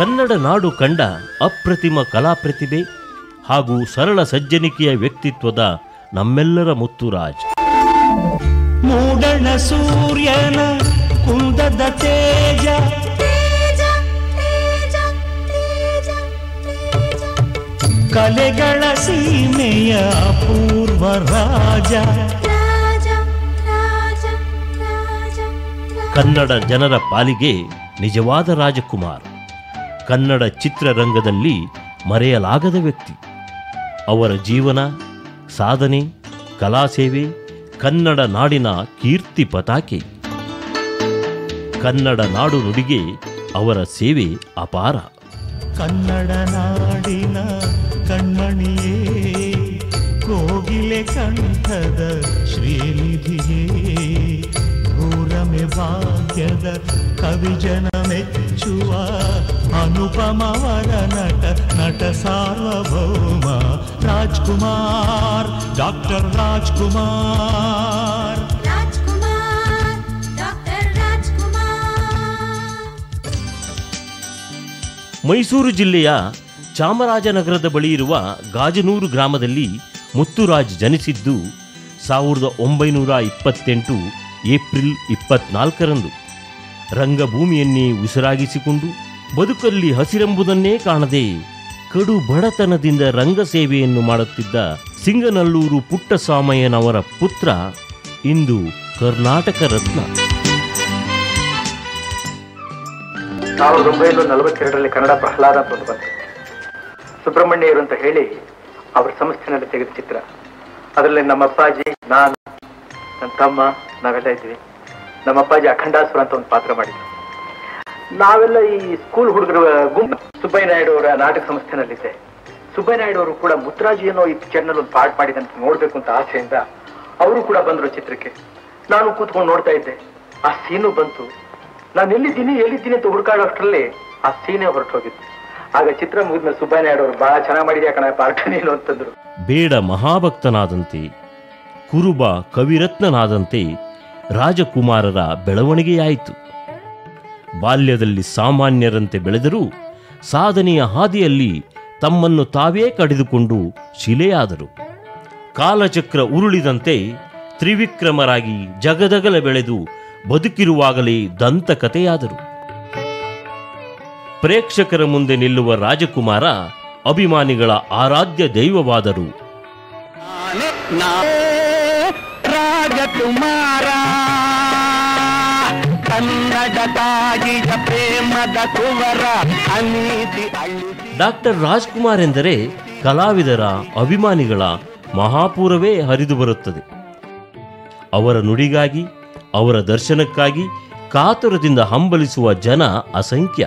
ಕನ್ನಡ ನಾಡು ಕಂಡ ಅಪ್ರತಿಮ ಕಲಾ ಪ್ರತಿಭೆ ಹಾಗೂ ಸರಳ ಸಜ್ಜನಿಕೆಯ ವ್ಯಕ್ತಿತ್ವದ ನಮ್ಮೆಲ್ಲರ ಮುತ್ತುರಾಜ್ ಮೂಡಣ ಸೂರ್ಯನ ಕುಂದದ ತೇಜ ಕಲೆಗಳ ಸೀಮೆಯ ಅಪೂರ್ವ ರಾಜ ಕನ್ನಡ ಜನರ ಪಾಲಿಗೆ ನಿಜವಾದ ರಾಜಕುಮಾರ್ ಕನ್ನಡ ಚಿತ್ರರಂಗದಲ್ಲಿ ಮರೆಯಲಾಗದ ವ್ಯಕ್ತಿ ಅವರ ಜೀವನ ಸಾಧನೆ ಕಲಾಸೇವೆ ಕನ್ನಡ ನಾಡಿನ ಕೀರ್ತಿ ಪತಾಕೆ ಕನ್ನಡ ನಾಡು ನುಡಿಗೆ ಅವರ ಸೇವೆ ಅಪಾರ ಕನ್ನಡ ನಾಡಿನ ಕಣ್ಮಣಿಯೇ ಕೋಗಿಲೆ ಕಂಠದ ಶ್ರೀನಿಧಿಯೇ ಭೂರಮೆ ಭಾಗ್ಯದ ಕವಿಜನ ಮೆಚ್ಚುವ ಅನುಪಮವರ ನಟ ನಟ ಸಾರ್ವಭೌಮ ರಾಜ್ಕುಮಾರ್ ಡಾಕ್ಟರ್ ರಾಜ್ಕುಮಾರ್ ರಾಜ್ಕುಮಾರ್ ಡಾಕ್ಟರ್ ರಾಜ್ಕುಮಾರ್ ಮೈಸೂರು ಜಿಲ್ಲೆಯ ಚಾಮರಾಜನಗರದ ಬಳಿ ಇರುವ ಗಾಜನೂರು ಗ್ರಾಮದಲ್ಲಿ ಮುತ್ತುರಾಜ್ ಜನಿಸಿದ್ದು ಸಾವಿರದ ಒಂಬೈನೂರ ಇಪ್ಪತ್ತೆಂಟು ಏಪ್ರಿಲ್ ಇಪ್ಪತ್ನಾಲ್ಕರಂದು ರಂಗಭೂಮಿಯನ್ನೇ ಉಸಿರಾಗಿಸಿಕೊಂಡು ಬದುಕಲ್ಲಿ ಹಸಿರೆಂಬುದನ್ನೇ ಕಾಣದೆ ಕಡು ಬಡತನದಿಂದ ರಂಗಸೇವೆಯನ್ನು ಮಾಡುತ್ತಿದ್ದ ಸಿಂಗನಲ್ಲೂರು ಪುಟ್ಟಸ್ವಾಮಯ್ಯನವರ ಪುತ್ರ ಇಂದು ಕರ್ನಾಟಕ ರತ್ನ ಸಾವಿರದ ಒಂಬೈನೂರ ನಲವತ್ತೆರಡರಲ್ಲಿ ಕನ್ನಡ ಪ್ರಹ್ಲಾದ ಅಂತ ಒಂದು ಬಂತು ಸುಬ್ರಹ್ಮಣ್ಯರು ಅಂತ ಹೇಳಿ ಅವ್ರ ಸಂಸ್ಥೆನಲ್ಲಿ ತೆಗೆದ ಚಿತ್ರ ಅದರಲ್ಲಿ ನಮ್ಮ ಅಪ್ಪಾಜಿ ನಾನು ನನ್ನ ತಮ್ಮ ನಾವೆಲ್ಲ ಇದ್ವಿ ನಮ್ಮ ಅಪ್ಪಾಜಿ ಅಖಂಡಾಸುರ ಅಂತ ಒಂದು ಪಾತ್ರ ಮಾಡಿದ್ರು ನಾವೆಲ್ಲ ಈ ಸ್ಕೂಲ್ ಹುಡುಗರ ಗುಂಪು ಸುಬ್ಬಯ್ಯ ನಾಯ್ಡು ಅವರ ನಾಟಕ ಸಂಸ್ಥೆನಲ್ಲಿದ್ದೆ ಸುಬ್ಬಯ್ಯ ನಾಯ್ಡು ಅವರು ಕೂಡ ಮುತ್ತರಾಜು ಏನೋ ಈ ಪಿಕ್ಚರ್ನಲ್ಲಿ ಒಂದು ಪಾಠ ಮಾಡಿದಂತ ನೋಡ್ಬೇಕು ಅಂತ ಆಸೆಯಿಂದ ಅವರು ಕೂಡ ಬಂದ್ರು ಚಿತ್ರಕ್ಕೆ ನಾನು ಕೂತ್ಕೊಂಡು ನೋಡ್ತಾ ಇದ್ದೆ ಆ ಸೀನು ಬಂತು ನಾನು ಎಲ್ಲಿದ್ದೀನಿ ಎಲ್ಲಿದ್ದೀನಿ ಅಂತ ಹುಡುಕಾಡೋ ಅಷ್ಟರಲ್ಲಿ ಆ ಸೀನೆ ಹೊರಟು ಹೋಗಿತ್ತು ಆಗ ಚಿತ್ರ ಮುಗಿದ್ಮೇಲೆ ಸುಬ್ಬಯ್ಯ ನಾಯ್ಡು ಅವರು ಬಹಳ ಚೆನ್ನಾಗಿ ಮಾಡಿದ್ಯಾ ಕಣ ಪಾಠ ನೀನು ಅಂತಂದ್ರು ಬೇಡ ಮಹಾಭಕ್ತನಾದಂತೆ ಕುರುಬ ಕವಿರತ್ನನಾದಂತೆ ರಾಜಕುಮಾರರ ಬೆಳವಣಿಗೆಯಾಯಿತು ಬಾಲ್ಯದಲ್ಲಿ ಸಾಮಾನ್ಯರಂತೆ ಬೆಳೆದರೂ ಸಾಧನೆಯ ಹಾದಿಯಲ್ಲಿ ತಮ್ಮನ್ನು ತಾವೇ ಕಡಿದುಕೊಂಡು ಶಿಲೆಯಾದರು ಕಾಲಚಕ್ರ ಉರುಳಿದಂತೆ ತ್ರಿವಿಕ್ರಮರಾಗಿ ಜಗದಗಲ ಬೆಳೆದು ಬದುಕಿರುವಾಗಲೇ ದಂತಕಥೆಯಾದರು ಪ್ರೇಕ್ಷಕರ ಮುಂದೆ ನಿಲ್ಲುವ ರಾಜಕುಮಾರ ಅಭಿಮಾನಿಗಳ ಆರಾಧ್ಯ ದೈವವಾದರು ರಾಜಕುಮಾರ ಕನ್ನಡ ತಾಯಿಯ ಪ್ರೇಮದ ಕುವರ ಅನೀತಿ ಅಳಿಸಿ ಡಾಕ್ಟರ್ ರಾಜ್ಕುಮಾರ್ ಎಂದರೆ ಕಲಾವಿದರ ಅಭಿಮಾನಿಗಳ ಮಹಾಪೂರವೇ ಹರಿದು ಬರುತ್ತದೆ ಅವರ ನುಡಿಗಾಗಿ ಅವರ ದರ್ಶನಕ್ಕಾಗಿ ಕಾತುರದಿಂದ ಹಂಬಲಿಸುವ ಜನ ಅಸಂಖ್ಯ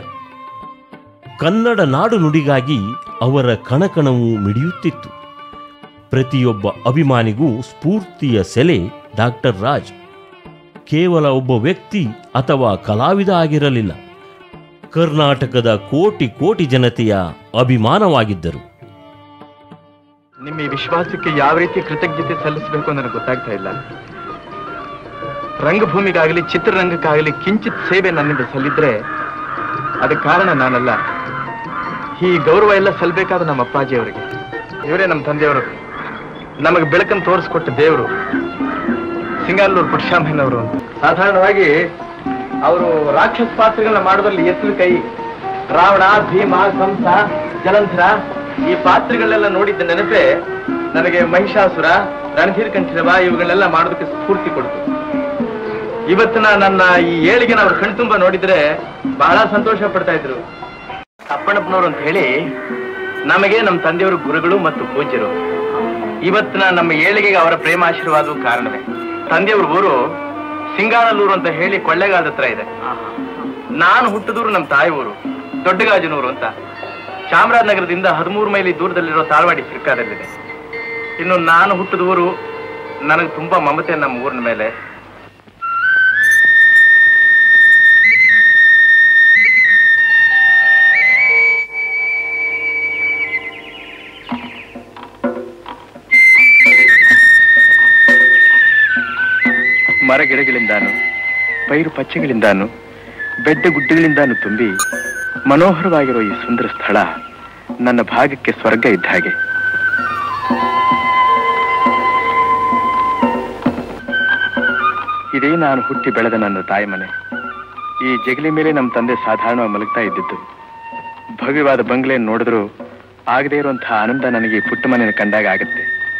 ಕನ್ನಡ ನಾಡು ನುಡಿಗಾಗಿ ಅವರ ಕಣಕಣವು ಮಿಡಿಯುತ್ತಿತ್ತು ಪ್ರತಿಯೊಬ್ಬ ಅಭಿಮಾನಿಗೂ ಸ್ಫೂರ್ತಿಯ ಸೆಲೆ ಡಾಕ್ಟರ್ ರಾಜ್ ಕೇವಲ ಒಬ್ಬ ವ್ಯಕ್ತಿ ಅಥವಾ ಕಲಾವಿದ ಆಗಿರಲಿಲ್ಲ ಕರ್ನಾಟಕದ ಕೋಟಿ ಕೋಟಿ ಜನತೆಯ ಅಭಿಮಾನವಾಗಿದ್ದರು ನಿಮ್ಮ ಈ ವಿಶ್ವಾಸಕ್ಕೆ ಯಾವ ರೀತಿ ಕೃತಜ್ಞತೆ ಸಲ್ಲಿಸಬೇಕು ನನಗೆ ಗೊತ್ತಾಗ್ತಾ ಇಲ್ಲ ರಂಗಭೂಮಿಗಾಗಲಿ ಚಿತ್ರರಂಗಕ್ಕಾಗಲಿ ಕಿಂಚಿತ್ ಸೇವೆ ನನ್ನಿಂದ ಸಲ್ಲಿದ್ರೆ ಅದಕ್ಕೆ ಕಾರಣ ನಾನಲ್ಲ ಈ ಗೌರವ ಎಲ್ಲ ಸಲ್ಲಬೇಕಾದ ನಮ್ಮ ಅಪ್ಪಾಜಿ ಅವರಿಗೆ ಇವರೇ ನಮ್ಮ ತಂದೆಯವರು ನಮಗೆ ಬೆಳಕನ್ನು ತೋರಿಸ್ಕೊಟ್ಟ ದೇವರು ಸಿಂಗಾಲೂರು ಪುರುಷಾಮಯ್ಯನವರು ಸಾಧಾರಣವಾಗಿ ಅವರು ರಾಕ್ಷಸ ಪಾತ್ರಗಳನ್ನ ಮಾಡೋದ್ರಲ್ಲಿ ಎತ್ತಲ ಕೈ ರಾವಣ ಭೀಮ ಕಂಸ ಜಲಂಧರ ಈ ಪಾತ್ರಗಳೆಲ್ಲ ನೋಡಿದ್ದ ನೆನಪೆ ನನಗೆ ಮಹಿಷಾಸುರ ರಣಧೀರ್ ಕಂಠಿರವ ಇವುಗಳನ್ನೆಲ್ಲ ಮಾಡೋದಕ್ಕೆ ಸ್ಫೂರ್ತಿ ಕೊಡ್ತು ಇವತ್ತಿನ ನನ್ನ ಈ ಏಳಿಗೆ ಅವ್ರ ಕಣ್ತುಂಬ ನೋಡಿದ್ರೆ ಬಹಳ ಸಂತೋಷ ಪಡ್ತಾ ಇದ್ರು ಅಪ್ಪಣ್ಣಪ್ಪನವರು ಅಂತ ಹೇಳಿ ನಮಗೆ ನಮ್ಮ ತಂದೆಯವರು ಗುರುಗಳು ಮತ್ತು ಪೂಜ್ಯರು ಇವತ್ತಿನ ನಮ್ಮ ಏಳಿಗೆಗೆ ಅವರ ಪ್ರೇಮ ಆಶೀರ್ವಾದ ಕಾರಣವೇ ತಂದೆಯವ್ರ ಊರು ಸಿಂಗಾನಲ್ಲೂರು ಅಂತ ಹೇಳಿ ಕೊಳ್ಳೇಗಾಲದ ಹತ್ರ ಇದೆ ನಾನು ಹುಟ್ಟಿದೂರು ನಮ್ಮ ತಾಯಿ ಊರು ದೊಡ್ಡಗಾಜನೂರು ಅಂತ ಚಾಮರಾಜನಗರದಿಂದ ಹದಿಮೂರು ಮೈಲಿ ದೂರದಲ್ಲಿರೋ ತಾಳ್ವಾಡಿ ಸಿರ್ಕಾದಲ್ಲಿದೆ ಇನ್ನು ನಾನು ಹುಟ್ಟಿದ ಊರು ನನಗೆ ತುಂಬಾ ಮಮತೆ ನಮ್ಮ ಊರಿನ ಮೇಲೆ ಮರ ಗಿಡಗಳಿಂದಾನು ಪೈರು ಪಚ್ಚೆಗಳಿಂದಾನು ಬೆಡ್ಡ ಗುಡ್ಡಗಳಿಂದಾನು ತುಂಬಿ ಮನೋಹರವಾಗಿರೋ ಈ ಸುಂದರ ಸ್ಥಳ ನನ್ನ ಭಾಗಕ್ಕೆ ಸ್ವರ್ಗ ಇದ್ದ ಹಾಗೆ ಇದೇ ನಾನು ಹುಟ್ಟಿ ಬೆಳೆದ ನನ್ನ ತಾಯಿ ಮನೆ ಈ ಜಗಲಿ ಮೇಲೆ ನಮ್ಮ ತಂದೆ ಸಾಧಾರಣವಾಗಿ ಮಲಗ್ತಾ ಇದ್ದಿದ್ದು ಭವ್ಯವಾದ ಬಂಗ್ಲೆ ನೋಡಿದ್ರು ಆಗದೇ ಇರುವಂತಹ ಆನಂದ ನನಗೆ ಈ ಪುಟ್ಟ ಮನೆಯನ್ನು ಕಂಡಾಗ ಆಗುತ್ತೆ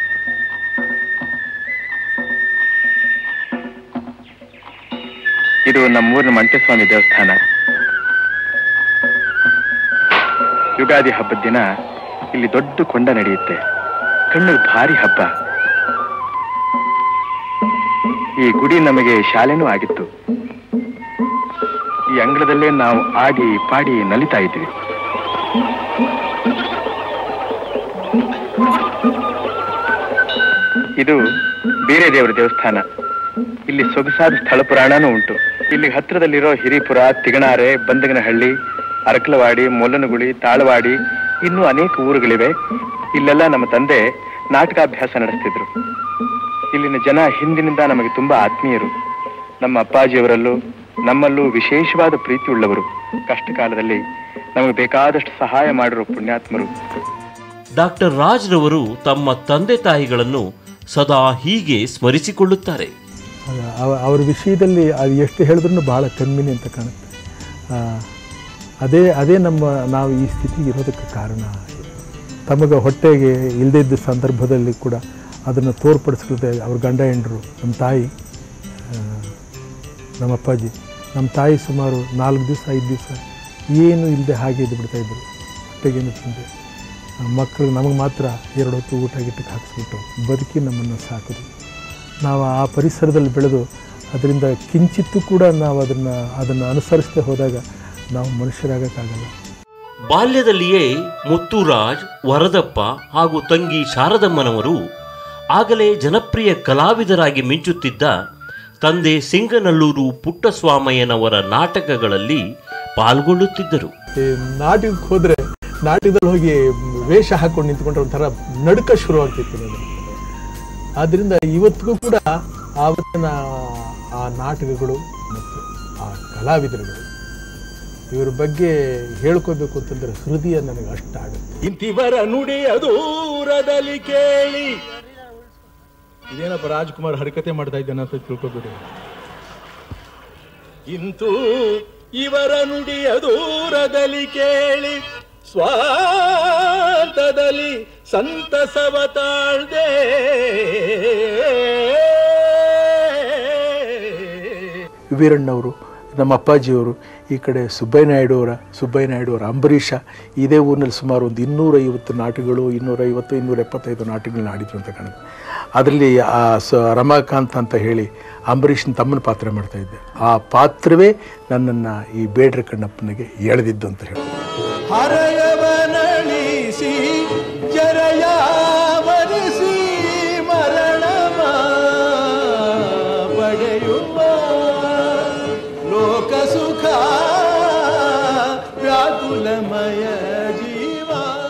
ಇದು ನಮ್ಮೂರಿನ ಮಂಟೇಸ್ವಾಮಿ ದೇವಸ್ಥಾನ ಯುಗಾದಿ ಹಬ್ಬದ ದಿನ ಇಲ್ಲಿ ದೊಡ್ಡ ಕೊಂಡ ನಡೆಯುತ್ತೆ ಕಣ್ಣಿಗೆ ಭಾರಿ ಹಬ್ಬ ಈ ಗುಡಿ ನಮಗೆ ಶಾಲೆನೂ ಆಗಿತ್ತು ಈ ಅಂಗಳದಲ್ಲೇ ನಾವು ಆಡಿ ಪಾಡಿ ನಲಿತಾ ಇದ್ವಿ ಇದು ಬೇರೆ ದೇವರ ದೇವಸ್ಥಾನ ಇಲ್ಲಿ ಸೊಗಸಾದ ಸ್ಥಳ ಪುರಾಣನೂ ಉಂಟು ಇಲ್ಲಿ ಹತ್ರದಲ್ಲಿರೋ ಹಿರಿಪುರ ತಿಗಣಾರೆ ಬಂದಗನಹಳ್ಳಿ ಅರಕಲವಾಡಿ ಮೊಲ್ಲನಗುಳಿ ತಾಳವಾಡಿ ಇನ್ನೂ ಅನೇಕ ಊರುಗಳಿವೆ ಇಲ್ಲೆಲ್ಲ ನಮ್ಮ ತಂದೆ ನಾಟಕಾಭ್ಯಾಸ ನಡೆಸ್ತಿದ್ರು ಇಲ್ಲಿನ ಜನ ಹಿಂದಿನಿಂದ ನಮಗೆ ತುಂಬಾ ಆತ್ಮೀಯರು ನಮ್ಮ ಅಪ್ಪಾಜಿಯವರಲ್ಲೂ ನಮ್ಮಲ್ಲೂ ವಿಶೇಷವಾದ ಪ್ರೀತಿ ಉಳ್ಳವರು ಕಷ್ಟ ಕಾಲದಲ್ಲಿ ನಮಗೆ ಬೇಕಾದಷ್ಟು ಸಹಾಯ ಮಾಡಿರೋ ಪುಣ್ಯಾತ್ಮರು ಡಾಕ್ಟರ್ ರಾಜ್ರವರು ತಮ್ಮ ತಂದೆ ತಾಯಿಗಳನ್ನು ಸದಾ ಹೀಗೆ ಸ್ಮರಿಸಿಕೊಳ್ಳುತ್ತಾರೆ ಅದ- ಅವ- ಅವ್ರ ವಿಷಯದಲ್ಲಿ ಅದು ಎಷ್ಟು ಹೇಳಿದ್ರೂ ಬಹಳ ಕಮ್ಮಿನೇ ಅಂತ ಕಾಣುತ್ತೆ ಆ, ಅದೇ ಅದೇ ನಮ್ಮ ನಾವು ಈ ಸ್ಥಿತಿಗೆ ಇರೋದಕ್ಕೆ ಕಾರಣ ತಮಗೆ ಹೊಟ್ಟೆಗೆ ಇಲ್ಲದೇ ಇದ್ದ ಸಂದರ್ಭದಲ್ಲಿ ಕೂಡ ಅದನ್ನು ತೋರ್ಪಡಿಸ್ಕೊಳ್ದೆ ಅವ್ರ ಗಂಡ ಹೆಂಡರು ನಮ್ಮ ತಾಯಿ ಆ, ನಮ್ಮ ಅಪ್ಪಾಜಿ ನಮ್ಮ ತಾಯಿ ಸುಮಾರು ನಾಲ್ಕು ದಿವಸ ಐದು ದಿವಸ ಏನು ಇಲ್ಲದೆ ಹಾಗೆ ಇದ್ದು ಬಿಡ್ತಾಯಿದ್ರು ಹೊಟ್ಟೆಗೇನು ತಿಂದೆ ಮಕ್ಕಳು ನಮಗೆ ಮಾತ್ರ ಎರಡು ಹೊತ್ತು ಊಟ ಗಿಟ್ಟಕ್ಕೆ ಹಾಕಿಸ್ಬಿಟ್ಟು ಬದುಕಿ ನಮ್ಮನ್ನು ಸಾಕಿದ್ರು ನಾವು ಆ ಪರಿಸರದಲ್ಲಿ ಬೆಳೆದು ಅದರಿಂದ ಕಿಂಚಿತ್ತೂ ಕೂಡ ನಾವು ಅದನ್ನು ಅದನ್ನು ಅನುಸರಿಸದೆ ಹೋದಾಗ ನಾವು ಮನುಷ್ಯರಾಗಕ್ಕಾಗಲ್ಲ ಬಾಲ್ಯದಲ್ಲಿಯೇ ಮುತ್ತುರಾಜ್ ವರದಪ್ಪ ಹಾಗೂ ತಂಗಿ ಶಾರದಮ್ಮನವರು ಆಗಲೇ ಜನಪ್ರಿಯ ಕಲಾವಿದರಾಗಿ ಮಿಂಚುತ್ತಿದ್ದ ತಂದೆ ಸಿಂಗನಲ್ಲೂರು ಪುಟ್ಟಸ್ವಾಮಯ್ಯನವರ ನಾಟಕಗಳಲ್ಲಿ ಪಾಲ್ಗೊಳ್ಳುತ್ತಿದ್ದರು ಈ ನಾಟಕಕ್ಕೆ ಹೋದರೆ ನಾಟಕದಲ್ಲಿ ಹೋಗಿ ವೇಷ ಹಾಕೊಂಡು ನಿಂತ್ಕೊಂಡ್ರೆ ಒಂಥರ ನಡುಕ ಶುರುವಾಗ್ತಿತ್ತು ನನಗೆ ಆದ್ದರಿಂದ ಇವತ್ತಿಗೂ ಕೂಡ ಆವತ್ತಿನ ಆ ನಾಟಕಗಳು ಮತ್ತು ಆ ಕಲಾವಿದರುಗಳು ಇವ್ರ ಬಗ್ಗೆ ಹೇಳ್ಕೋಬೇಕು ಅಂತಂದ್ರೆ ಹೃದಯ ನನಗೆ ಅಷ್ಟ ಆಗುತ್ತೆ ಇಂತಿವರ ನುಡಿಯ ದೂರದಲ್ಲಿ ಕೇಳಿ ಇದೇನಪ್ಪ ರಾಜ್ಕುಮಾರ್ ಹರಕತೆ ಮಾಡ್ತಾ ಇದ್ದಾನೆ ಅಂತ ತಿಳ್ಕೊಬೇಡಿ ಇಂತು ಇವರ ನುಡಿಯ ದೂರದಲ್ಲಿ ಕೇಳಿ ಸ್ವಾಂತದಲ್ಲಿ ಸಂತಸವ ತಾಳ್ದೆ ವೀರಣ್ಣವರು ನಮ್ಮ ಅಪ್ಪಾಜಿಯವರು ಈ ಕಡೆ ಸುಬ್ಬಯ್ಯ ನಾಯ್ಡು ಅವರ ಸುಬ್ಬಯ್ಯ ನಾಯ್ಡು ಅವರ ಅಂಬರೀಷ ಇದೇ ಊರಿನಲ್ಲಿ ಸುಮಾರು ಒಂದು ಇನ್ನೂರೈವತ್ತು ನಾಟಕಗಳು ಇನ್ನೂರೈವತ್ತು ಇನ್ನೂರ ಎಪ್ಪತ್ತೈದು ನಾಟಕಗಳನ್ನ ಆಡಿದ್ರು ಅಂತ ಕಾಣುತ್ತೆ ಅದರಲ್ಲಿ ಆ ಸ ರಮಾಕಾಂತ್ ಅಂತ ಹೇಳಿ ಅಂಬರೀಷನ ತಮ್ಮನ ಪಾತ್ರ ಮಾಡ್ತಾ ಇದ್ದೆ ಆ ಪಾತ್ರವೇ ನನ್ನನ್ನು ಈ ಬೇಡ್ರ ಕಣ್ಣಪ್ಪನಿಗೆ ಎಳೆದಿದ್ದು ಅಂತ ಹೇಳಿ ಹರಯವನಳಿಸಿ ಜರಯಾವರಿಸಿ ಮರಣವ ಪಡೆಯುವ ಲೋಕ ಸುಖ ವ್ಯಾಕುಲಮಯ ಜೀವ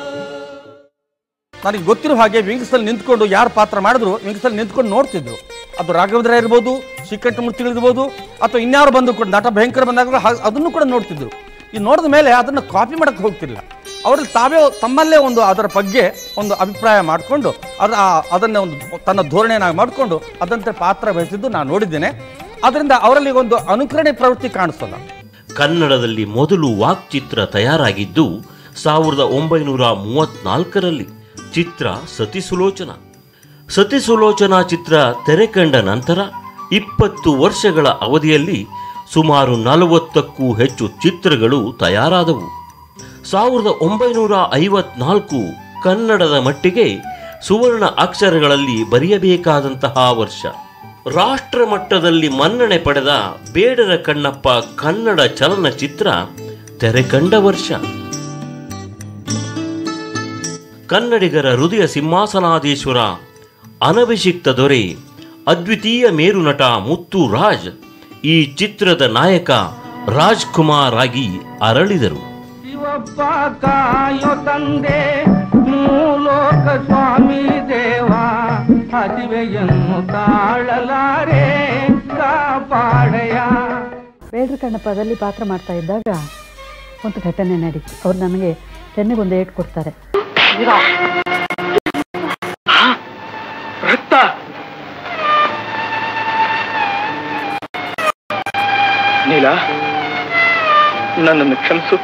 ನನಗೆ ಗೊತ್ತಿರೋ ಹಾಗೆ ವಿಂಗ್ಸಲ್ಲಿ ನಿಂತ್ಕೊಂಡು ಯಾರು ಪಾತ್ರ ಮಾಡಿದ್ರು ವಿಂಗ್ಸಲ್ಲಿ ನಿಂತ್ಕೊಂಡು ನೋಡ್ತಿದ್ರು ಅದು ರಾಘವೇಂದ್ರ ಇರ್ಬೋದು ಶ್ರೀಕಂಠಮೂರ್ತಿಗಳು ಇರ್ಬೋದು ಅಥವಾ ಇನ್ಯಾರು ಬಂದು ಕೂಡ ನಟ ಭಯಂಕರ ಬಂದಾಗ ಹಾ- ಅದನ್ನು ಕೂಡ ನೋಡ್ತಿದ್ರು ಈ ನೋಡಿದ ಮೇಲೆ ಅದನ್ನು ಕಾಪಿ ಮಾಡಕ್ಕೆ ಹೋಗ್ತಿಲ್ಲ ಅವ್ರಲ್ಲಿ ತಾವೇ ತಮ್ಮಲ್ಲೇ ಒಂದು ಅದರ ಬಗ್ಗೆ ಒಂದು ಅಭಿಪ್ರಾಯ ಮಾಡಿಕೊಂಡು ಅದ ಅದನ್ನು ಒಂದು ತನ್ನ ಧೋರಣೆಯನ್ನಾಗಿ ಮಾಡಿಕೊಂಡು ಅದಂತೆ ಪಾತ್ರ ವಹಿಸಿದ್ದು ನಾನು ನೋಡಿದ್ದೇನೆ ಅದರಿಂದ ಅವರಲ್ಲಿ ಒಂದು ಅನುಕರಣೆ ಪ್ರವೃತ್ತಿ ಕಾಣಿಸ್ತಲ್ಲ ಕನ್ನಡದಲ್ಲಿ ಮೊದಲು ವಾಕ್ಚಿತ್ರ ತಯಾರಾಗಿದ್ದು ಸಾವಿರದ ಒಂಬೈನೂರ ಮೂವತ್ನಾಲ್ಕರಲ್ಲಿ ಚಿತ್ರ ಸತಿಸುಲೋಚನ ಸತಿಸುಲೋಚನಾ ಚಿತ್ರ ತೆರೆ ಕಂಡ ನಂತರ ಇಪ್ಪತ್ತು ವರ್ಷಗಳ ಅವಧಿಯಲ್ಲಿ ಸುಮಾರು ನಲವತ್ತಕ್ಕೂ ಹೆಚ್ಚು ಚಿತ್ರಗಳು ತಯಾರಾದವು ಸಾವಿರದ ಒಂಬೈನೂರ ಐವತ್ನಾಲ್ಕು ಕನ್ನಡದ ಮಟ್ಟಿಗೆ ಸುವರ್ಣ ಅಕ್ಷರಗಳಲ್ಲಿ ಬರೆಯಬೇಕಾದಂತಹ ವರ್ಷ ರಾಷ್ಟ್ರ ಮಟ್ಟದಲ್ಲಿ ಮನ್ನಣೆ ಪಡೆದ ಬೇಡರ ಕಣ್ಣಪ್ಪ ಕನ್ನಡ ಚಲನಚಿತ್ರ ತೆರೆಕಂಡ ವರ್ಷ ಕನ್ನಡಿಗರ ಹೃದಯ ಸಿಂಹಾಸನಾಧೀಶ್ವರ ಅನಭಿಷಿಕ್ತ ದೊರೆ ಅದ್ವಿತೀಯ ಮೇರುನಟ ಮುತ್ತು ರಾಜ್ ಈ ಚಿತ್ರದ ನಾಯಕ ರಾಜ್ಕುಮಾರ್ ಆಗಿ ಅರಳಿದರು ಶಿವಪ್ಪ ಕಾಯೋ ತಂದೆ ಮೂಲೋಕ ಸ್ವಾಮಿ ದೇವ ಹದಿವೆಯನ್ನು ತಾಳಲಾರೆ ಕಾಪಾಡಯ ಬೇಡ್ರ ಕಣ್ಣಪ್ಪದಲ್ಲಿ ಪಾತ್ರ ಮಾಡ್ತಾ ಇದ್ದಾಗ ಒಂದು ಘಟನೆ ನಡೀತು ಅವ್ರು ನನಗೆ ಕೆನ್ನೆಗೆ ಒಂದು ಏಟು ಕೊಡ್ತಾರೆ ರಕ್ತ ನೀಲ ನನ್ನನ್ನು ಕ್ಷಮಿಸು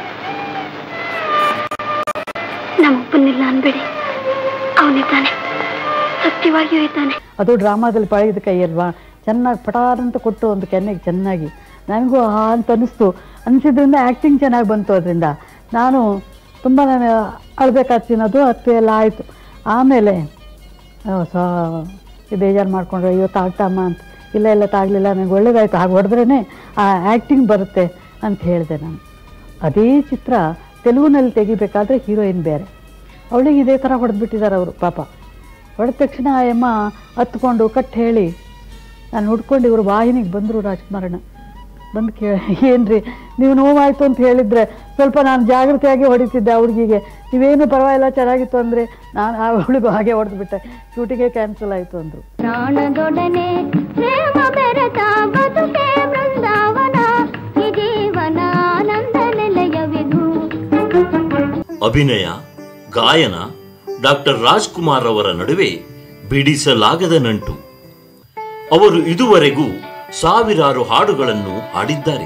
ನಮ್ಮಪ್ಪನಿಲ್ಲ ಅನ್ಬೇಡಿ ಅವನಿದ್ದಾನೆ ಸತ್ಯವಾಗಿಯೂ ಇದ್ದಾನೆ ಅದು ಡ್ರಾಮಾದಲ್ಲಿ ಪಳಗಿದ ಕೈ ಅಲ್ವಾ ಚೆನ್ನಾಗಿ ಪಟಾರ್ ಅಂತ ಕೊಟ್ಟು ಒಂದು ಕೆನ್ನೆಗೆ ಚೆನ್ನಾಗಿ ನನಗೂ ಆ ಅಂತ ಅನ್ನಿಸ್ತು ಅನಿಸಿದ್ರಿಂದ ಆ್ಯಕ್ಟಿಂಗ್ ಚೆನ್ನಾಗಿ ಬಂತು ಅದರಿಂದ ನಾನು ತುಂಬ ನಾನು ಅಳ್ಬೇಕಾಗ್ತೀನದು ಹತ್ತು ಎಲ್ಲ ಆಯಿತು ಆಮೇಲೆ ಸ ಬೇಜಾರು ಮಾಡಿಕೊಂಡ್ರೆ ಅಯ್ಯೋ ತಾಗ್ತಮ್ಮ ಅಂತ ಇಲ್ಲ ಇಲ್ಲ ತಾಗಲಿಲ್ಲ ನನಗೆ ಒಳ್ಳೇದಾಯಿತು ಹಾಗೆ ಹೊಡೆದ್ರೇ ಆ ಆ್ಯಕ್ಟಿಂಗ್ ಬರುತ್ತೆ ಅಂತ ಹೇಳಿದೆ ನಾನು ಅದೇ ಚಿತ್ರ ತೆಲುಗಿನಲ್ಲಿ ತೆಗಿಬೇಕಾದ್ರೆ ಹೀರೋಯಿನ್ ಬೇರೆ ಅವಳಿಗೆ ಇದೇ ಥರ ಹೊಡೆದ್ಬಿಟ್ಟಿದ್ದಾರೆ ಅವರು ಪಾಪ ಹೊಡೆದ ತಕ್ಷಣ ಆ ಅಮ್ಮ ಹತ್ಕೊಂಡು ಕಟ್ ಹೇಳಿ ನಾನು ಹುಡ್ಕೊಂಡು ಇವರು ವಾಹಿನಿಗೆ ಬಂದರು ರಾಜ್ಕುಮಾರಣ್ಣ ಬಂದು ಕೇ ಏನ್ರಿ ನೀವು ನೋವಾಯಿತು ಅಂತ ಹೇಳಿದರೆ ಸ್ವಲ್ಪ ನಾನು ಜಾಗೃತಿಯಾಗಿ ಹೊಡಿತಿದ್ದೆ ಆ ಹುಡುಗಿಗೆ ನೀವೇನು ಪರವಾಗಿಲ್ಲ ಚೆನ್ನಾಗಿತ್ತು ಅಂದರೆ ನಾನು ಆ ಅವಳಿಗೂ ಹಾಗೆ ಹೊಡೆದ್ಬಿಟ್ಟೆ ಶೂಟಿಗೆ ಕ್ಯಾನ್ಸಲ್ ಆಯಿತು ಅಂದರು ಪ್ರಾಣದೊಡನೆ ಪ್ರೇಮ ಬೆರೆತ ಬದುಕೆ ಬೃಂದಾವನ ಈ ಜೀವನ ಆನಂದ ನಿಲಯವಿದು ಅಭಿನಯ ಗಾಯನ ಡಾಕ್ಟರ್ ರಾಜ್ಕುಮಾರ್ ಅವರ ನಡುವೆ ಬಿಡಿಸಲಾಗದ ನಂಟು ಅವರು ಇದುವರೆಗೂ ಸಾವಿರಾರು ಹಾಡುಗಳನ್ನು ಹಾಡಿದ್ದಾರೆ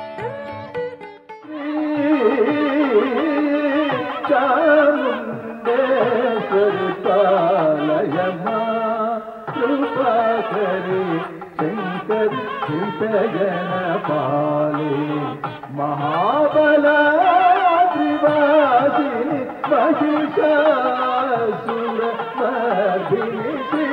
ಮಹಾಬಲ ತ್ರಿವಾಸಿನಿ ಮಹಿಷಾಸುರ ಮರ್ದಿನಿ ಶ್ರೀ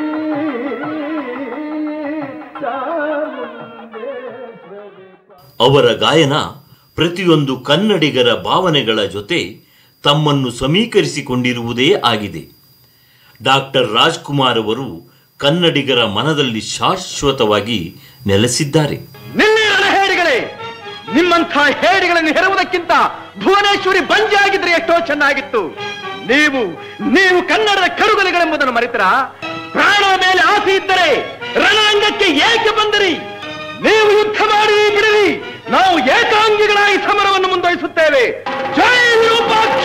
ಚಾಮುಂಡೇಶ್ವರಿ ಅವರ ಗಾಯನ ಪ್ರತಿಯೊಂದು ಕನ್ನಡಿಗರ ಭಾವನೆಗಳ ಜೊತೆ ತಮ್ಮನ್ನು ಸಮೀಕರಿಸಿಕೊಂಡಿರುವುದೇ ಆಗಿದೆ ಡಾಕ್ಟರ್ ರಾಜ್ಕುಮಾರ್ ಅವರು ಕನ್ನಡಿಗರ ಮನದಲ್ಲಿ ಶಾಶ್ವತವಾಗಿ ನೆಲೆಸಿದ್ದಾರೆ ನಿನ್ನೆ ಹೇಡಿಗಳೇ ನಿಮ್ಮಂಥ ಹೇಡಿಗಳನ್ನು ಹೆರುವುದಕ್ಕಿಂತ ಭುವನೇಶ್ವರಿ ಬಂಜೆ ಆಗಿದ್ರೆ ಎಷ್ಟೋ ಚೆನ್ನಾಗಿತ್ತು ನೀವು ನೀವು ಕನ್ನಡದ ಕರುಗಲಿಗಳೆಂಬುದನ್ನು ಮರೆತರ ಪ್ರಾಣ ಮೇಲೆ ಆಸೆ ಇದ್ದರೆ ರಣರಂಗಕ್ಕೆ ಏಕೆ ಬಂದಿರಿ ನೀವು ಯುದ್ಧ ಮಾಡಿ ಬಿಡಿರಿ ನಾವು ಏಕಾಂಗಿಗಳಾಗಿ ಸಮರವನ್ನು ಮುಂದುವರಿಸುತ್ತೇವೆ ಜೈ ವಿರೂಪಾಕ್ಷ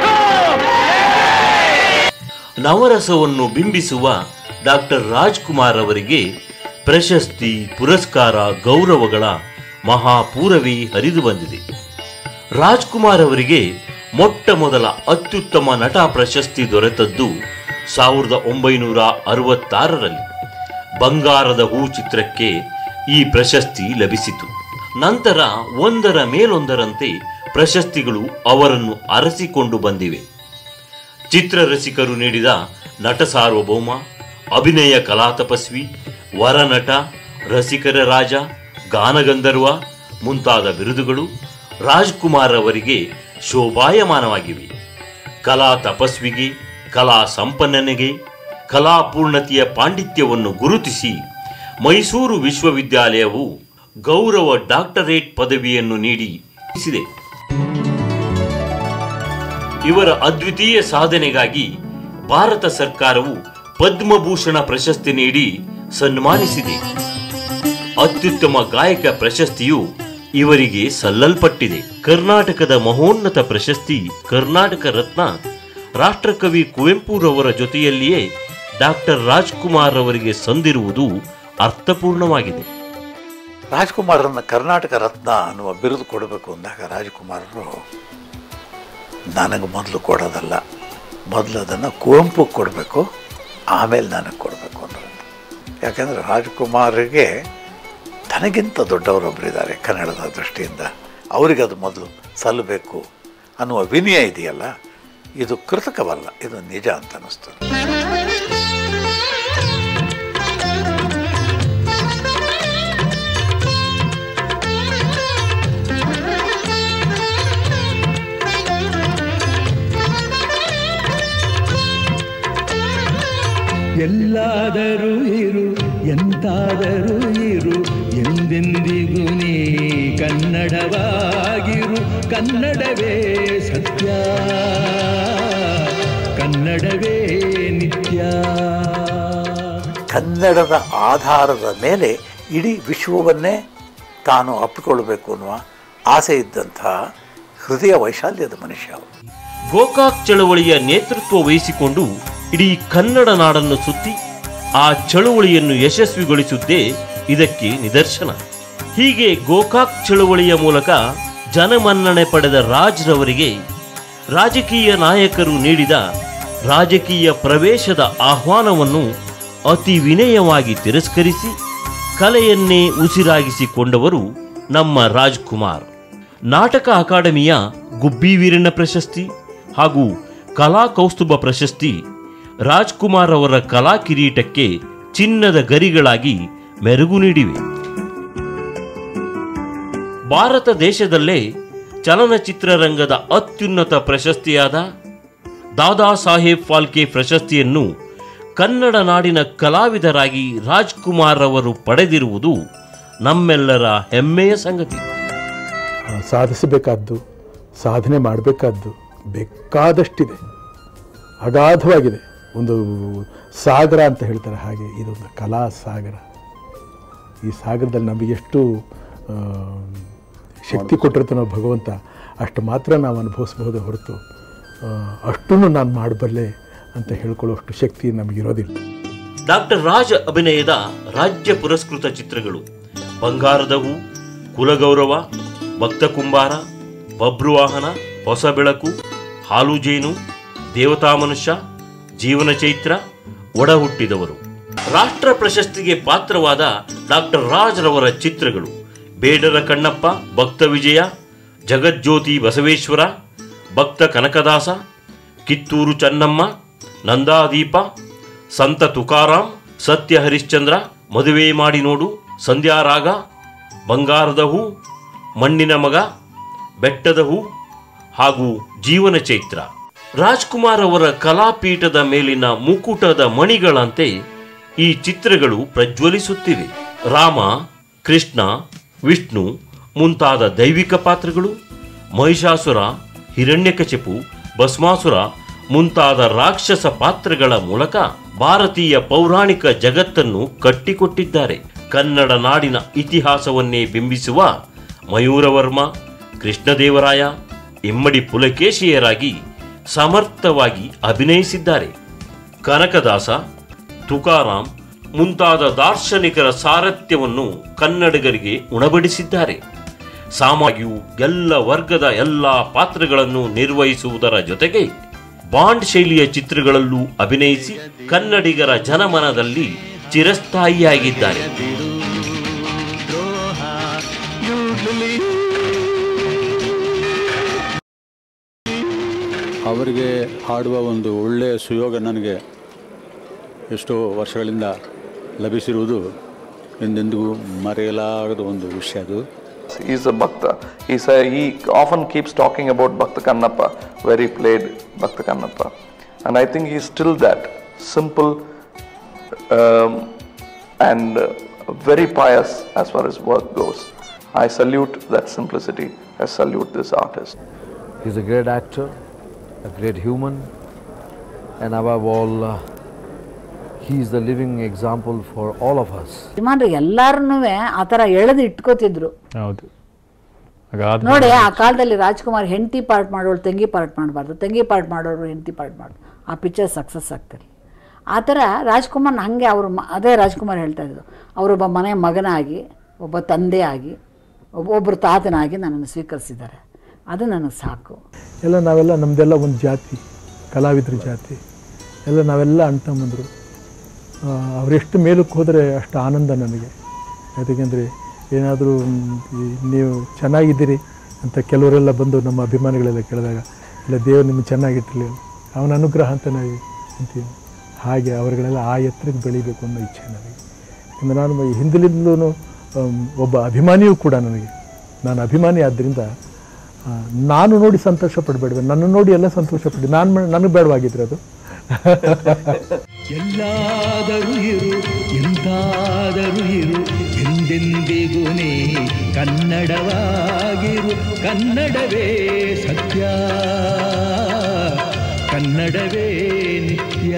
ನವರಸವನ್ನು ಬಿಂಬಿಸುವ ಡಾಕ್ಟರ್ ರಾಜ್ಕುಮಾರ್ ಅವರಿಗೆ ಪ್ರಶಸ್ತಿ ಪುರಸ್ಕಾರ ಗೌರವಗಳ ಮಹಾಪೂರವೇ ಹರಿದು ಬಂದಿದೆ ರಾಜ್ಕುಮಾರ್ ಅವರಿಗೆ ಮೊಟ್ಟ ಮೊದಲ ಅತ್ಯುತ್ತಮ ನಟ ಪ್ರಶಸ್ತಿ ದೊರೆತದ್ದು ಸಾವಿರದ ಒಂಬೈನೂರ ಅರವತ್ತಾರರಲ್ಲಿ ಬಂಗಾರದ ಹೂ ಚಿತ್ರಕ್ಕೆ ಈ ಪ್ರಶಸ್ತಿ ಲಭಿಸಿತು ನಂತರ ಒಂದರ ಮೇಲೊಂದರಂತೆ ಪ್ರಶಸ್ತಿಗಳು ಅವರನ್ನು ಅರಸಿಕೊಂಡು ಬಂದಿವೆ ಚಿತ್ರರಸಿಕರು ನೀಡಿದ ನಟ ಸಾರ್ವಭೌಮ ಅಭಿನಯ ಕಲಾ ತಪಸ್ವಿ ವರನಟ ರಸಿಕರ ರಾಜ ಗಾನಗಂಧರ್ವ ಮುಂತಾದ ಬಿರುದುಗಳು ರಾಜ್ಕುಮಾರ್ ಅವರಿಗೆ ಶೋಭಾಯಮಾನವಾಗಿವೆ ಕಲಾ ತಪಸ್ವಿಗೆ ಕಲಾ ಸಂಪನ್ನನಿಗೆ ಕಲಾಪೂರ್ಣತೆಯ ಪಾಂಡಿತ್ಯವನ್ನು ಗುರುತಿಸಿ ಮೈಸೂರು ವಿಶ್ವವಿದ್ಯಾಲಯವು ಗೌರವ ಡಾಕ್ಟರೇಟ್ ಪದವಿಯನ್ನು ನೀಡಿ ಇದೆ ಇವರ ಅದ್ವಿತೀಯ ಸಾಧನೆಗಾಗಿ ಭಾರತ ಸರ್ಕಾರವು ಪದ್ಮಭೂಷಣ ಪ್ರಶಸ್ತಿ ನೀಡಿ ಸನ್ಮಾನಿಸಿದೆ ಅತ್ಯುತ್ತಮ ಗಾಯಕ ಪ್ರಶಸ್ತಿಯು ಇವರಿಗೆ ಸಲ್ಲಲ್ಪಟ್ಟಿದೆ ಕರ್ನಾಟಕದ ಮಹೋನ್ನತ ಪ್ರಶಸ್ತಿ ಕರ್ನಾಟಕ ರತ್ನ ರಾಷ್ಟ್ರಕವಿ ಕುವೆಂಪುರವರ ಜೊತೆಯಲ್ಲಿಯೇ ಡಾಕ್ಟರ್ ರಾಜ್ಕುಮಾರ್ ಅವರಿಗೆ ಸಂದಿರುವುದು ಅರ್ಥಪೂರ್ಣವಾಗಿದೆ ರಾಜ್ಕುಮಾರನ್ನ ಕರ್ನಾಟಕ ರತ್ನ ಅನ್ನುವ ಬಿರುದು ಕೊಡಬೇಕು ಅಂದಾಗ ರಾಜ್ಕುಮಾರರು ನನಗೆ ಮೊದಲು ಕೊಡೋದಲ್ಲ ಮೊದಲು ಅದನ್ನು ಕುವೆಂಪು ಕೊಡಬೇಕು ಆಮೇಲೆ ನನಗೆ ಕೊಡಬೇಕು ಅಂದರು ಯಾಕೆಂದರೆ ರಾಜ್ಕುಮಾರಿಗೆ ತನಗಿಂತ ದೊಡ್ಡವರೊಬ್ಬರಿದ್ದಾರೆ ಕನ್ನಡದ ದೃಷ್ಟಿಯಿಂದ ಅವರಿಗೆ ಅದು ಮೊದಲು ಸಲ್ಲಬೇಕು ಅನ್ನುವ ವಿನಯ ಇದೆಯಲ್ಲ ಇದು ಕೃತಕವಲ್ಲ ಇದು ನಿಜ ಅಂತ ಅನ್ನಿಸ್ತು ಎಲ್ಲಾದರೂ ಇರು ಎಂತಾದರೂ ಇರು ಎಂದೆಂದಿಗೂ ನೀ ಕನ್ನಡವಾಗಿರು ಕನ್ನಡವೇ ಸತ್ಯ ಕನ್ನಡವೇ ನಿತ್ಯ ಕನ್ನಡದ ಆಧಾರದ ಮೇಲೆ ಇಡೀ ವಿಶ್ವವನ್ನೇ ತಾನು ಅಪ್ಪಿಕೊಳ್ಳಬೇಕು ಅನ್ನುವ ಆಸೆ ಇದ್ದಂಥ ಹೃದಯ ವೈಶಾಲ್ಯದ ಮನುಷ್ಯ ಅವನು. ಗೋಕಾಕ್ ಚಳವಳಿಯ ನೇತೃತ್ವ ವಹಿಸಿಕೊಂಡು ಇಡೀ ಕನ್ನಡ ನಾಡನ್ನು ಸುತ್ತಿ ಆ ಚಳುವಳಿಯನ್ನು ಯಶಸ್ವಿಗೊಳಿಸುವುದೇ ಇದಕ್ಕೆ ನಿದರ್ಶನ ಹೀಗೆ ಗೋಕಾಕ್ ಚಳುವಳಿಯ ಮೂಲಕ ಜನಮನ್ನಣೆ ಪಡೆದ ರಾಜ್ರವರಿಗೆ ರಾಜಕೀಯ ನಾಯಕರು ನೀಡಿದ ರಾಜಕೀಯ ಪ್ರವೇಶದ ಆಹ್ವಾನವನ್ನು ಅತಿ ವಿನಯವಾಗಿ ತಿರಸ್ಕರಿಸಿ ಕಲೆಯನ್ನೇ ಉಸಿರಾಗಿಸಿಕೊಂಡವರು ನಮ್ಮ ರಾಜ್ಕುಮಾರ್ ನಾಟಕ ಅಕಾಡೆಮಿಯ ಗುಬ್ಬಿ ವೀರಣ್ಣ ಪ್ರಶಸ್ತಿ ಹಾಗೂ ಕಲಾ ಕೌಸ್ತುಭ ಪ್ರಶಸ್ತಿ ರಾಜ್ಕುಮಾರ್ ಅವರ ಕಲಾ ಕಿರೀಟಕ್ಕೆ ಚಿನ್ನದ ಗರಿಗಳಾಗಿ ಮೆರುಗು ನೀಡಿವೆ ಭಾರತ ದೇಶದಲ್ಲೇ ಚಲನಚಿತ್ರರಂಗದ ಅತ್ಯುನ್ನತ ಪ್ರಶಸ್ತಿಯಾದ ದಾದಾ ಸಾಹೇಬ್ ಫಾಲ್ಕೆ ಪ್ರಶಸ್ತಿಯನ್ನು ಕನ್ನಡ ನಾಡಿನ ಕಲಾವಿದರಾಗಿ ರಾಜ್ಕುಮಾರ್ ಅವರು ಪಡೆದಿರುವುದು ನಮ್ಮೆಲ್ಲರ ಹೆಮ್ಮೆಯ ಸಂಗತಿ ಆ, ಸಾಧಿಸಬೇಕಾದ್ದು ಸಾಧನೆ ಮಾಡಬೇಕಾದ್ದು ಬೇಕಾದಷ್ಟಿದೆ ಅಗಾಧವಾಗಿದೆ ಒಂದು ಸಾಗರ ಅಂತ ಹೇಳ್ತಾರೆ ಹಾಗೆ ಇದೊಂದು ಕಲಾ ಸಾಗರ ಈ ಸಾಗರದಲ್ಲಿ ನಮಗೆ ಎಷ್ಟು ಆ, ಶಕ್ತಿ ಕೊಟ್ಟಿರ್ತಾನೋ ಭಗವಂತ ಅಷ್ಟು ಮಾತ್ರ ನಾವು ಅನುಭವಿಸ್ಬಹುದೇ ಹೊರತು ಅಷ್ಟನ್ನು ನಾನು ಮಾಡಬಲ್ಲೆ ಅಂತ ಹೇಳ್ಕೊಳ್ಳೋಷ್ಟು ಶಕ್ತಿ ನಮಗಿರೋದಿಲ್ಲ ಡಾಕ್ಟರ್ ರಾಜ್ ಅಭಿನಯದ ರಾಜ್ಯ ಪುರಸ್ಕೃತ ಚಿತ್ರಗಳು ಬಂಗಾರದ ಹೂ ಕುಲಗೌರವ ಭಕ್ತ ಕುಂಬಾರ ಬಬ್ರುವಾಹನ ಹೊಸ ಬೆಳಕು ಹಾಲು ಜೇನು ದೇವತಾ ಮನುಷ್ಯ ಜೀವನ ಚೈತ್ರ ಒಡ ಹುಟ್ಟಿದವರು ರಾಷ್ಟ್ರ ಪ್ರಶಸ್ತಿಗೆ ಪಾತ್ರವಾದ ಡಾಕ್ಟರ್ ರಾಜ್ ರವರ ಚಿತ್ರಗಳು ಬೇಡರ ಕಣ್ಣಪ್ಪ ಭಕ್ತ ವಿಜಯ ಜಗಜ್ಯೋತಿ ಬಸವೇಶ್ವರ ಭಕ್ತ ಕನಕದಾಸ ಕಿತ್ತೂರು ಚನ್ನಮ್ಮ ನಂದಾದೀಪ ಸಂತ ತುಕಾರಾಮ್ ಸತ್ಯ ಹರಿಶ್ಚಂದ್ರ ಮದುವೆ ಮಾಡಿ ನೋಡು ಸಂಧ್ಯಾರಾಗ ಬಂಗಾರದ ಹೂ ಮಣ್ಣಿನ ಮಗ ಬೆಟ್ಟದ ಹೂ ಹಾಗೂ ಜೀವನ ಚೈತ್ರ ರಾಜ್ಕುಮಾರ್ ಅವರ ಕಲಾಪೀಠದ ಮೇಲಿನ ಮುಕುಟದ ಮಣಿಗಳಂತೆ ಈ ಚಿತ್ರಗಳು ಪ್ರಜ್ವಲಿಸುತ್ತಿವೆ ರಾಮ ಕೃಷ್ಣ ವಿಷ್ಣು ಮುಂತಾದ ದೈವಿಕ ಪಾತ್ರಗಳು ಮಹಿಷಾಸುರ ಹಿರಣ್ಯಕಶಿಪು ಭಸ್ಮಾಸುರ ಮುಂತಾದ ರಾಕ್ಷಸ ಪಾತ್ರಗಳ ಮೂಲಕ ಭಾರತೀಯ ಪೌರಾಣಿಕ ಜಗತ್ತನ್ನು ಕಟ್ಟಿಕೊಟ್ಟಿದ್ದಾರೆ ಕನ್ನಡ ನಾಡಿನ ಇತಿಹಾಸವನ್ನೇ ಬಿಂಬಿಸುವ ಮಯೂರವರ್ಮ ಕೃಷ್ಣದೇವರಾಯ ಇಮ್ಮಡಿ ಪುಲಕೇಶಿಯರಾಗಿ ಸಮರ್ಥವಾಗಿ ಅಭಿನಯಿಸಿದ್ದಾರೆ ಕನಕದಾಸ ತುಕಾರಾಮ್ ಮುಂತಾದ ದಾರ್ಶನಿಕರ ಸಾರಥ್ಯವನ್ನು ಕನ್ನಡಿಗರಿಗೆ ಉಣಬಡಿಸಿದ್ದಾರೆ ಸಾಮಾಗಿಯು ಎಲ್ಲ ವರ್ಗದ ಎಲ್ಲ ಪಾತ್ರಗಳನ್ನು ನಿರ್ವಹಿಸುವುದರ ಜೊತೆಗೆ ಬಾಂಡ್ ಶೈಲಿಯ ಚಿತ್ರಗಳಲ್ಲೂ ಅಭಿನಯಿಸಿ ಕನ್ನಡಿಗರ ಜನಮನದಲ್ಲಿ ಚಿರಸ್ಥಾಯಿಯಾಗಿದ್ದಾರೆ ಅವರಿಗೆ ಹಾಡುವ ಒಂದು ಒಳ್ಳೆಯ ಸುಯೋಗ ನನಗೆ ಎಷ್ಟೋ ವರ್ಷಗಳಿಂದ ಲಭಿಸಿರುವುದು ಎಂದೆಂದಿಗೂ ಮರೆಯಲಾಗದ ಒಂದು ವಿಷಯ ಅದು He's a Bhakta. He's a, he often keeps talking about Bhakta Kannappa, where he played Bhakta Kannappa. And I think he's still that simple um, and uh, very pious as far as work goes. I salute that simplicity. I salute this artist. He's a great actor, a great human, and above all, uh, he is the living example for all of us. ಯಜಮಾನ್ರು ಎಲ್ಲಾರನ್ನೂ ಆ ಥರ ಎಳೆದು ಇಟ್ಕೋತಿದ್ರು ಹೌದು ನೋಡಿ ಆ ಕಾಲದಲ್ಲಿ ರಾಜ್ಕುಮಾರ್ ಹೆಂಡತಿ part ಮಾಡೋಳು ತಂಗಿ ಪಾರ್ಟ್ ಮಾಡಬಾರ್ದು ತಂಗಿ ಪಾರ್ಟ್ ಮಾಡೋರು ಹೆಂಡತಿ ಪಾರ್ಟ್ ಮಾಡು ಆ ಪಿಕ್ಚರ್ ಸಕ್ಸಸ್ ಆಗ್ತಾರೆ ಆ ಥರ ರಾಜ್ಕುಮಾರ್ ಹಾಗೆ ಅವರು ಮ- ಅದೇ ರಾಜ್ಕುಮಾರ್ ಹೇಳ್ತಾ ಇದ್ರು ಅವರೊಬ್ಬ ಮನೆ ಮಗನಾಗಿ ಒಬ್ಬ ತಂದೆ ಆಗಿ ಒಬ್ಬ ಒಬ್ಬರು ತಾತನಾಗಿ ನನ್ನನ್ನು ಸ್ವೀಕರಿಸಿದ್ದಾರೆ ಅದು ನನಗೆ ಸಾಕು ಎಲ್ಲ ನಾವೆಲ್ಲ ನಮ್ಮದೆಲ್ಲ ಒಂದು ಜಾತಿ ಕಲಾವಿದ್ರ ಜಾತಿ ಎಲ್ಲ ನಾವೆಲ್ಲ ಅಣ್ತಮ್ಮಂದರು ಅವರೆಷ್ಟು ಮೇಲಕ್ಕೆ ಹೋದರೆ ಅಷ್ಟು ಆನಂದ ನನಗೆ ಯಾಕೆಂದರೆ ಏನಾದರೂ ನೀವು ಚೆನ್ನಾಗಿದ್ದೀರಿ ಅಂತ ಕೆಲವರೆಲ್ಲ ಬಂದು ನಮ್ಮ ಅಭಿಮಾನಿಗಳೆಲ್ಲ ಕೇಳಿದಾಗ ಇಲ್ಲ ದೇವರು ನಿಮ್ಗೆ ಚೆನ್ನಾಗಿಟ್ಟಿರಲಿಲ್ಲ ಅವನ ಅನುಗ್ರಹ ಅಂತ ನಾವು ಅಂತೀವಿ ಹಾಗೆ ಅವರುಗಳೆಲ್ಲ ಆ ಎತ್ತರಕ್ಕೆ ಬೆಳಿಬೇಕು ಅನ್ನೋ ಇಚ್ಛೆ ನನಗೆ ಯಾಕಂದರೆ ನಾನು ಈ ಹಿಂದಿನಿಂದಲೂ ಒಬ್ಬ ಅಭಿಮಾನಿಯೂ ಕೂಡ ನನಗೆ ನಾನು ಅಭಿಮಾನಿ ಆದ್ದರಿಂದ ಆ, ನಾನು ನೋಡಿ ಸಂತೋಷ ಪಡಬೇಡ ನನ್ನ ನೋಡಿ ಎಲ್ಲ ಸಂತೋಷ ಪಡಿ ನಾನು ನನಗೆ ಬೇಡವಾಗಿದ್ರೆ ಅದು ಎಲ್ಲಾದರೂ ಇರು ಎಂತಾದರೂ ಇರು ಎಂದೆಂದಿಗೂ ನೀ ಕನ್ನಡವಾಗಿರು ಕನ್ನಡವೇ ಸತ್ಯ ಕನ್ನಡವೇ ನಿತ್ಯ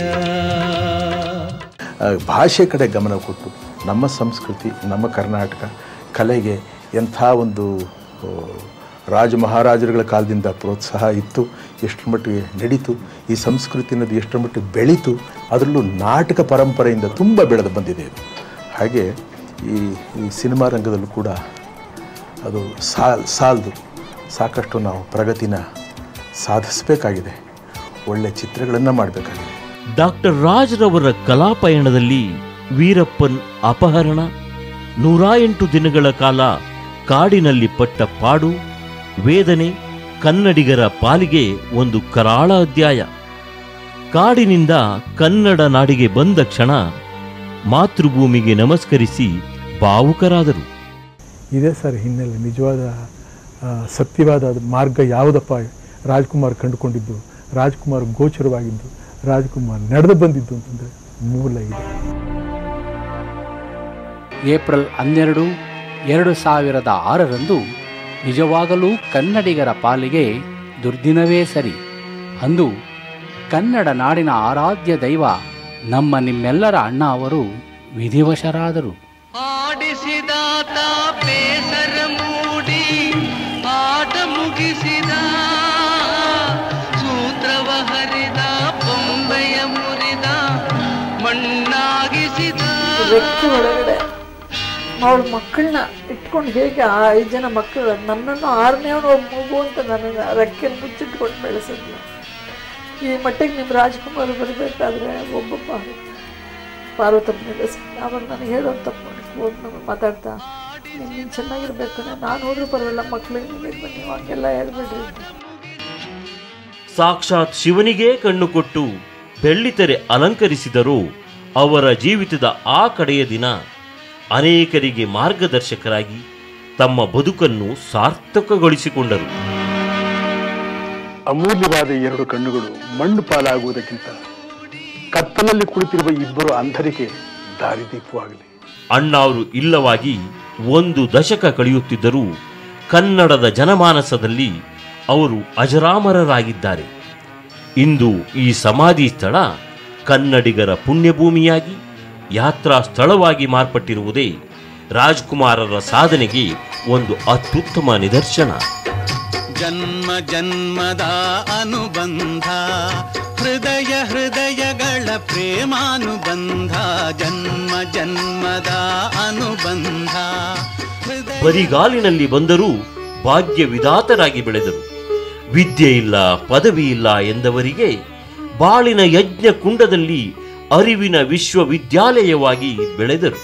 ಆ, ಭಾಷೆ ಕಡೆ ಗಮನ ಕೊಟ್ಟು ನಮ್ಮ ಸಂಸ್ಕೃತಿ ನಮ್ಮ ಕರ್ನಾಟಕ ಕಲೆಗೆ ಎಂಥ ಒಂದು ಆ, ರಾಜ ಮಹಾರಾಜರುಗಳ ಕಾಲದಿಂದ ಪ್ರೋತ್ಸಾಹ ಇತ್ತು ಎಷ್ಟರ ಮಟ್ಟಿಗೆ ನಡೀತು ಈ ಸಂಸ್ಕೃತಿ ಅನ್ನೋದು ಎಷ್ಟರ ಮಟ್ಟಿಗೆ ಬೆಳೀತು ಅದರಲ್ಲೂ ನಾಟಕ ಪರಂಪರೆಯಿಂದ ತುಂಬ ಬೆಳೆದು ಬಂದಿದೆ ಇದು ಹಾಗೆ ಈ ಈ ಸಿನಿಮಾ ರಂಗದಲ್ಲೂ ಕೂಡ ಅದು ಸಾಲ್ ಸಾಲದು ಸಾಕಷ್ಟು ನಾವು ಪ್ರಗತಿನ ಸಾಧಿಸಬೇಕಾಗಿದೆ ಒಳ್ಳೆಯ ಚಿತ್ರಗಳನ್ನು ಮಾಡಬೇಕಾಗಿದೆ ಡಾಕ್ಟರ್ ರಾಜ್ರವರ ಕಲಾಪಯಣದಲ್ಲಿ ವೀರಪ್ಪನ್ ಅಪಹರಣ ನೂರ ಎಂಟು ದಿನಗಳ ಕಾಲ ಕಾಡಿನಲ್ಲಿ ಪಟ್ಟ ಪಾಡು ವೇದನೆ ಕನ್ನಡಿಗರ ಪಾಲಿಗೆ ಒಂದು ಕರಾಳ ಅಧ್ಯಾಯ ಕಾಡಿನಿಂದ ಕನ್ನಡ ನಾಡಿಗೆ ಬಂದ ಕ್ಷಣ ಮಾತೃಭೂಮಿಗೆ ನಮಸ್ಕರಿಸಿ ಭಾವುಕರಾದರು ಇದೇ ಸರ್ ಹಿನ್ನೆಲೆ ನಿಜವಾದ ಆ, ಸತ್ಯವಾದ ಅದು ಮಾರ್ಗ ಯಾವುದಪ್ಪ ರಾಜ್ಕುಮಾರ್ ಕಂಡುಕೊಂಡಿದ್ದು ರಾಜ್ಕುಮಾರ್ ಗೋಚರವಾಗಿದ್ದು ರಾಜ್ಕುಮಾರ್ ನಡೆದು ಬಂದಿದ್ದು ಅಂತಂದರೆ ಮೂಲ ಇದೆ ಏಪ್ರಿಲ್ ಹನ್ನೆರಡು ಎರಡು ಸಾವಿರದ ಆರರಂದು ನಿಜವಾಗಲೂ ಕನ್ನಡಿಗರ ಪಾಲಿಗೆ ದುರ್ದಿನವೇ ಸರಿ ಅಂದು ಕನ್ನಡ ನಾಡಿನ ಆರಾಧ್ಯ ದೈವ ನಮ್ಮ ನಿಮ್ಮೆಲ್ಲರ ಅಣ್ಣ ಅವರು ವಿಧಿವಶರಾದರು ಆಡಿಸಿದಾತ ಬೇಸರ ಮೂಡಿ ಆಟ ಮುಗಿಸಿದ ಸೂತ್ರವ ಹರಿದ ಬೊಂಬೆಯ ಮುರಿದ ಮಣ್ಣಾಗಿಸಿದ ರೆಕ್ಕೆ ಒಳಗಡೆ ಅವಳ ಮಕ್ಕಳನ್ನ ಇಟ್ಕೊಂಡು ಹೇಗೆ ಆ ಐದು ಜನ ಮಕ್ಕಳು ನನ್ನನ್ನು ಆರನೇ ಒಬ್ಬ ಮಗು ಅಂತ ನನ್ನನ್ನು ರೆಕ್ಕೆ ಮುಚ್ಚಿಟ್ಕೊಂಡು ಬೆಳೆಸಿದ್ಲು ಈ ಮಟ್ಟಿಗೆ ನಿಮ್ಮ ರಾಜ್ಕುಮಾರ್ ಬರಬೇಕಾದ್ರೆ ಒಬ್ಬ ಪಾರ್ವ- ಪಾರ್ವತಮ್ಮ ನಿಲ್ಲಿಸಿ ಆವಾಗ ನನಗೆ ಹೇಳೋದು ತಪ್ಪು ಹೋಗಿ ನಾನು ಮಾತಾಡ್ತಾ ನೀನು ನೀನು ಚೆನ್ನಾಗಿರ್ಬೇಕು ನಾನು ಹೋದ್ರೂ ಪರವಾಗಿಲ್ಲ ಮಕ್ಳಿಗೆ ನೀವು ಬನ್ನಿ ಹಂಗೆಲ್ಲ ಹೇಳ್ಬೇಡ್ರಿ ಅಂತ. ಸಾಕ್ಷಾತ್ ಶಿವನಿಗೇ ಕಣ್ಣು ಕೊಟ್ಟು ಬೆಳ್ಳಿತೆರೆ ಅಲಂಕರಿಸಿದರೂ ಅವರ ಜೀವಿತದ ಆ ಕಡೆಯ ದಿನ ಅನೇಕರಿಗೆ ಮಾರ್ಗದರ್ಶಕರಾಗಿ ತಮ್ಮ ಬದುಕನ್ನು ಸಾರ್ಥಕಗೊಳಿಸಿಕೊಂಡರು ಅಮೂಲ್ಯವಾದ ಎರಡು ಕಣ್ಣುಗಳು ಮಣ್ಣು ಪಾಲಾಗುವುದಕ್ಕಿಂತ ಕತ್ತಲಲ್ಲಿ ಕುಳಿತಿರುವ ಇಬ್ಬರು ಅಂಧರಿಗೆ ದಾರಿದೀಪವಾಗಲಿ ಅಣ್ಣಾವರು ಇಲ್ಲವಾಗಿ ಒಂದು ದಶಕ ಕಳೆಯುತ್ತಿದ್ದರೂ ಕನ್ನಡದ ಜನಮಾನಸದಲ್ಲಿ ಅವರು ಅಜರಾಮರರಾಗಿದ್ದಾರೆ ಇಂದು ಈ ಸಮಾಧಿ ಸ್ಥಳ ಕನ್ನಡಿಗರ ಪುಣ್ಯಭೂಮಿಯಾಗಿ ಯಾತ್ರಾ ಸ್ಥಳವಾಗಿ ಮಾರ್ಪಟ್ಟಿರುವುದೇ ರಾಜ್ಕುಮಾರರ ಸಾಧನೆಗೆ ಒಂದು ಅತ್ಯುತ್ತಮ ನಿದರ್ಶನ ಜನ್ಮ ಜನ್ಮದ ಅನುಬಂಧ ಹೃದಯ ಹೃದಯಗಳ ಪ್ರೇಮಾನುಬಂಧ ಜನ್ಮ ಜನ್ಮದ ಅನುಬಂಧ ಬರಿಗಾಲಿನಲ್ಲಿ ಬಂದರೂ ಭಾಗ್ಯ ವಿಧಾತರಾಗಿ ಬೆಳೆದರು ವಿದ್ಯೆ ಇಲ್ಲ ಪದವಿ ಇಲ್ಲ ಎಂದವರಿಗೆ ಬಾಳಿನ ಯಜ್ಞ ಕುಂಡದಲ್ಲಿ ಅರಿವಿನ ವಿಶ್ವವಿದ್ಯಾಲಯವಾಗಿ ಬೆಳೆದರು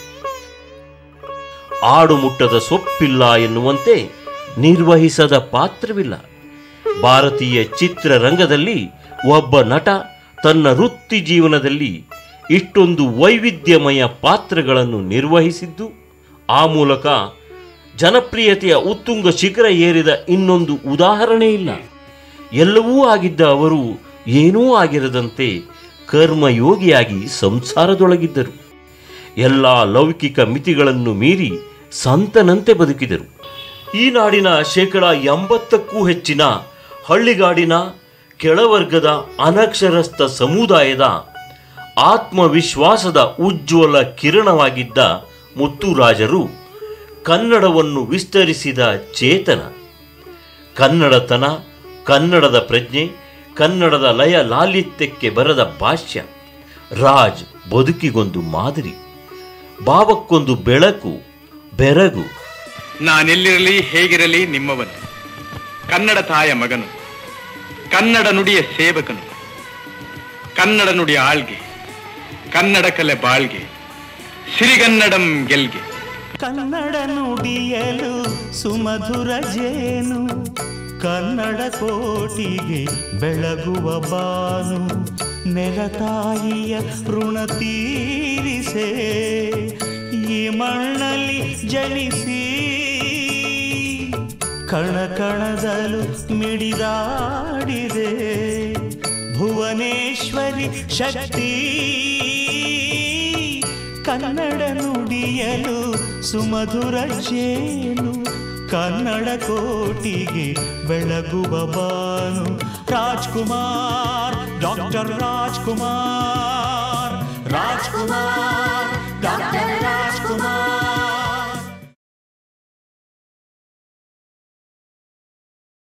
ಆಡು ಮುಟ್ಟದ ಸೊಪ್ಪಿಲ್ಲ ಎನ್ನುವಂತೆ ನಿರ್ವಹಿಸದ ಪಾತ್ರವಿಲ್ಲ ಭಾರತೀಯ ಚಿತ್ರರಂಗದಲ್ಲಿ ಒಬ್ಬ ನಟ ತನ್ನ ವೃತ್ತಿ ಜೀವನದಲ್ಲಿ ಇಷ್ಟೊಂದು ವೈವಿಧ್ಯಮಯ ಪಾತ್ರಗಳನ್ನು ನಿರ್ವಹಿಸಿದ್ದು ಆ ಮೂಲಕ ಜನಪ್ರಿಯತೆಯ ಉತ್ತುಂಗ ಶಿಖರ ಏರಿದ ಇನ್ನೊಂದು ಉದಾಹರಣೆ ಇಲ್ಲ ಎಲ್ಲವೂ ಆಗಿದ್ದ ಅವರು ಏನೂ ಆಗಿರದಂತೆ ಕರ್ಮಯೋಗಿಯಾಗಿ ಸಂಸಾರದೊಳಗಿದ್ದರು ಎಲ್ಲ ಲೌಕಿಕ ಮಿತಿಗಳನ್ನು ಮೀರಿ ಸಂತನಂತೆ ಬದುಕಿದರು ಈ ನಾಡಿನ ಶೇಕಡ ಎಂಬತ್ತಕ್ಕೂ ಹೆಚ್ಚಿನ ಹಳ್ಳಿಗಾಡಿನ ಕೆಳವರ್ಗದ ಅನಕ್ಷರಸ್ಥ ಸಮುದಾಯದ ಆತ್ಮವಿಶ್ವಾಸದ ಉಜ್ವಲ ಕಿರಣವಾಗಿದ್ದ ಮುತ್ತುರಾಜರು ಕನ್ನಡವನ್ನು ವಿಸ್ತರಿಸಿದ ಚೇತನ ಕನ್ನಡತನ ಕನ್ನಡದ ಪ್ರಜ್ಞೆ ಕನ್ನಡದ ಲಯ ಲಾಲಿತ್ಯಕ್ಕೆ ಬರದ ಭಾಷ್ಯ ರಾಜ್ ಬದುಕಿಗೊಂದು ಮಾದರಿ ಭಾವಕ್ಕೊಂದು ಬೆಳಕು ಬೆರಗು ನಾನೆಲ್ಲಿರಲಿ ಹೇಗಿರಲಿ ನಿಮ್ಮವನು ಕನ್ನಡ ತಾಯ ಮಗನು ಕನ್ನಡ ನುಡಿಯ ಸೇವಕನು ಕನ್ನಡ ನುಡಿಯ ಆಳ್ಗೆ ಕನ್ನಡ ಕಲೆ ಬಾಳ್ಗೆ ಸಿರಿಗನ್ನಡಂ ಗೆಲ್ಗೆ ಕನ್ನಡ ನುಡಿಯಲು ಸುಮಧುರ ಜೇನು ಕನ್ನಡ ಕೋಟಿಗೆ ಬೆಳಗುವ ಬಾನು ನೆಲತಾಯಿಯ ಋಣ ತೀರಿಸೆ ಈ ಮಣ್ಣಲ್ಲಿ ಜನಿಸಿ ಕಣ ಕಣದಲು ಮಿಡಿದಾಡಿದೆ ಭುವನೇಶ್ವರಿ ಶಕ್ತಿ ಕನ್ನಡ ನುಡಿಯಲು ಸುಮಧುರ ಜೇನು ಕನ್ನಡ ಕೋಟಿಗೆ ಬೆಳಗುವ ಬಾನು ರಾಜ್ಕುಮಾರ್ ಡಾಕ್ಟರ್ ರಾಜ್ಕುಮಾರ್ ರಾಜ್ಕುಮಾರ್